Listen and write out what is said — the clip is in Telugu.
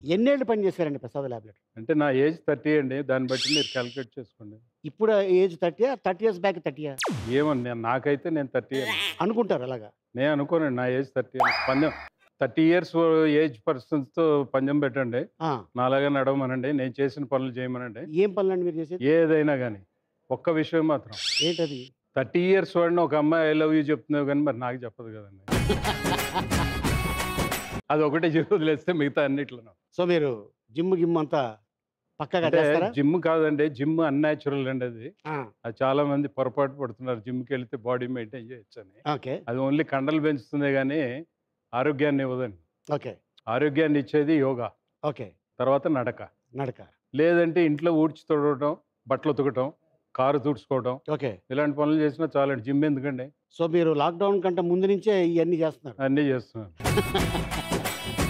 ఎన్నేళ్ళు పని చేశారండి ప్రసాద్ ల్యాబ్లెట్ అంటే నా ఏజ్ థర్టీ అండి దాన్ని బట్టి మీరు క్యాలిక్యులేట్ చేసుకోండి ఇప్పుడు age thirty thirty years back థర్టీయా ఏమని నేను నాకైతే నేను థర్టీ అనుకుంటారు అలాగా నేను అనుకోనండి నా ఏజ్ థర్టీ పందెం థర్టీ ఇయర్స్ ఏజ్ పర్సన్స్తో పందెం పెట్టండి ఆ, నాలాగా నడవమనండి నేను చేసిన పనులు చేయమనండి ఏం పనులండి మీరు చేసేది ఏదైనా కానీ ఒక్క విషయం మాత్రం ఏంటది థర్టీ ఇయర్స్ వాడిని ఒక అమ్మాయి ఐ లవ్ యూ చెప్తున్నావు కానీ మరి నాకు చెప్పదు కదండి అది ఒకటే చెప్పి వదిలేస్తే మిగతా అన్నిట్లను సో మీరు జిమ్ గిమ్ అంతా పక్కగా అంటే చేస్తారా జిమ్ కాదండి జిమ్ అన్యాచురల్ అండి అది ఆ, అది చాలా మంది పొరపాటు పడుతున్నారు జిమ్కి వెళ్తే బాడీ మెయింటైన్ చేయొచ్చు అని ఓకే అది ఓన్లీ కండలు పెంచుతుంది కానీ ఆరోగ్యాన్ని ఇవ్వదండి ఓకే ఆరోగ్యాన్ని ఇచ్చేది యోగా ఓకే తర్వాత నడక నడక లేదంటే ఇంట్లో ఊడ్చి తొడవటం బట్టలు ఉతకటం కారు తుడుచుకోవటం ఓకే ఇలాంటి పనులు చేసినా చాలండి జిమ్ ఎందుకండి సో మీరు లాక్డౌన్ కంటే ముందు నుంచే ఇవన్నీ చేస్తున్నారు అన్నీ చేస్తున్నాను